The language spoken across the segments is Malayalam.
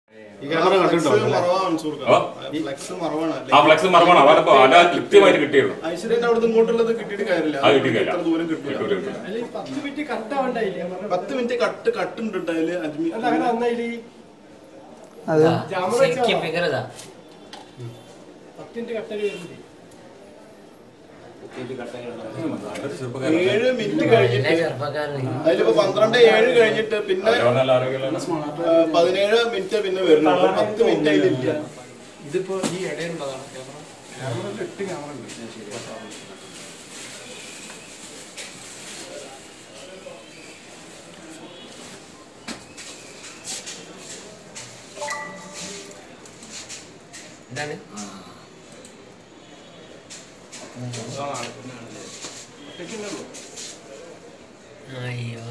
ഈ ക്യാമറ കണ്ടിട്ടുണ്ടോ ഫ്ലെക്സ് മറവാ മൻസൂർ ഖാൻ. ഓ. ഫ്ലെക്സ് മറവാണ് ആ ഫ്ലെക്സ് മറമാണ് അവരപ്പോ അല്ല കൃത്യമായിട്ട് കിട്ടിയുള്ളൂ ഐശ്വര്യന്റെ അവിടുന്ന് ഇങ്ങോട്ടുള്ളത് കിട്ടിയിട്ട് കാര്യമില്ല അത് കിട്ടിയില്ല ഇത്ര ദൂരം കിട്ടില്ല കിട്ടൂല, കിട്ടൂല. അതില് പത്ത് മിനിറ്റ് കട്ട് ആവണ്ടായില്ലേ ഞാൻ പറഞ്ഞ പത്ത് മിനിറ്റ് കട്ട് കട്ട് ഉണ്ട് കേട്ടോ അതില് അഞ്ച് അല്ല അങ്ങനെ മിനിറ്റ് നന്നായില്ലേ അത് ക്യാമറ ശരിക്കും ഫിഗർ ഇതാ പത്ത് മിനിറ്റ് കട്ടല് വരുന്നില്ലേ നല്ലൊരു ചെറുപ്പക്കാരൻ. ഏഴ് മിനിറ്റ് എല്ലാ കഴിഞ്ഞിട്ട് ചെറുപ്പക്കാരനും അതിലിപ്പോ പന്ത്രണ്ട് ഏഴ് കഴിഞ്ഞിട്ട് പിന്നെ അവര് നല്ല ആരോഗ്യമുള്ള ആ, പതിനേഴ് മിനിറ്റ് പിന്നെ വരുന്നുള്ളൂ ഒരു പത്ത് മിനിറ്റ് അതിലില്ല ഇതിപ്പോ ഈ ഇടയിലുള്ളതാണ് ക്യാമറ ക്യാമറയിൽ എട്ട് ക്യാമറ ഉണ്ട് എന്താണ് അയ്യോ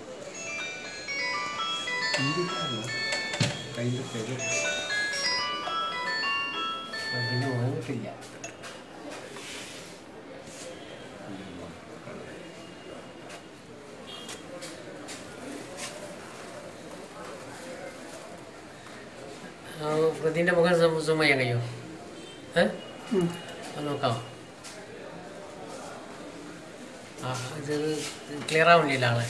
അതിന് വന്നിട്ടില്ല ആ, പ്രതിന്റെ മുഖം സൂം- സൂം ചെയ്യാൻ കഴിയോ ഏ അത് നോക്കാം ആ ഇത് ക്ലിയർ ആവണില്ല ആളെ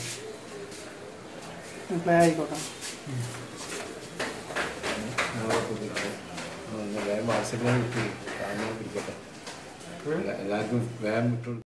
പ്ലേ ആയിക്കോട്ടെ വേഗം വാട്സപ്പിലാണ് കിട്ടി പിടിക്കട്ടെ എല്ലാവർക്കും വേഗം വിട്ടു